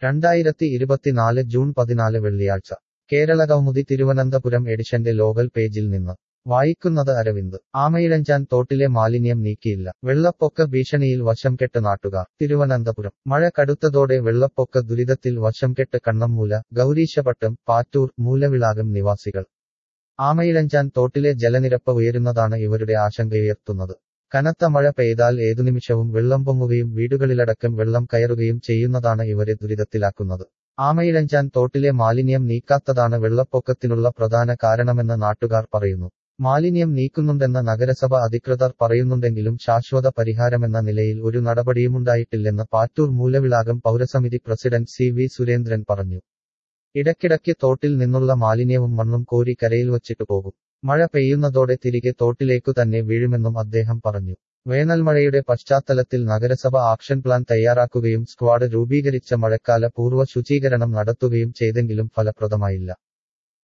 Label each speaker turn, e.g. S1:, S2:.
S1: രണ്ടായിരത്തി ഇരുപത്തിനാല് ജൂൺ പതിനാല് വെള്ളിയാഴ്ച കേരളകൗമുദി തിരുവനന്തപുരം എഡിഷന്റെ ലോകൽ പേജിൽ നിന്ന് വായിക്കുന്നത് അരവിന്ദ് ആമയിഴഞ്ചാൻ തോട്ടിലെ മാലിന്യം നീക്കിയില്ല വെള്ളപ്പൊക്ക ഭീഷണിയിൽ വശം കെട്ട് നാട്ടുകാർ തിരുവനന്തപുരം മഴ കടുത്തതോടെ വെള്ളപ്പൊക്ക ദുരിതത്തിൽ വശം കെട്ട് കണ്ണമ്മൂല ഗൗരീശപട്ടം പാറ്റൂർ മൂലവിളാകം നിവാസികൾ ആമയിഴഞ്ചാൻ തോട്ടിലെ ജലനിരപ്പ് ഉയരുന്നതാണ് ഇവരുടെ ആശങ്കയുയർത്തുന്നത് കനത്ത മഴ പെയ്താൽ ഏതു നിമിഷവും വെള്ളം പൊങ്ങുകയും വീടുകളിലടക്കം വെള്ളം കയറുകയും ചെയ്യുന്നതാണ് ഇവരെ ദുരിതത്തിലാക്കുന്നത് ആമയിഴഞ്ചാൻ തോട്ടിലെ മാലിന്യം നീക്കാത്തതാണ് വെള്ളപ്പൊക്കത്തിനുള്ള പ്രധാന കാരണമെന്ന് നാട്ടുകാർ പറയുന്നു മാലിന്യം നീക്കുന്നുണ്ടെന്ന നഗരസഭ അധികൃതർ പറയുന്നുണ്ടെങ്കിലും ശാശ്വത പരിഹാരമെന്ന നിലയിൽ ഒരു നടപടിയുമുണ്ടായിട്ടില്ലെന്ന് പാറ്റൂർ മൂലവിളാകം പൗരസമിതി പ്രസിഡന്റ് സി വി സുരേന്ദ്രൻ പറഞ്ഞു ഇടയ്ക്കിടയ്ക്ക് തോട്ടിൽ നിന്നുള്ള മാലിന്യവും മണ്ണും കോരി കരയിൽ വച്ചിട്ടു പോകും മഴ പെയ്യുന്നതോടെ തിരികെ തോട്ടിലേക്കു തന്നെ വീഴുമെന്നും അദ്ദേഹം പറഞ്ഞു വേനൽമഴയുടെ പശ്ചാത്തലത്തിൽ നഗരസഭ ആക്ഷൻ പ്ലാൻ തയ്യാറാക്കുകയും സ്ക്വാഡ് രൂപീകരിച്ച മഴക്കാല പൂർവ്വ ശുചീകരണം നടത്തുകയും ചെയ്തെങ്കിലും ഫലപ്രദമായില്ല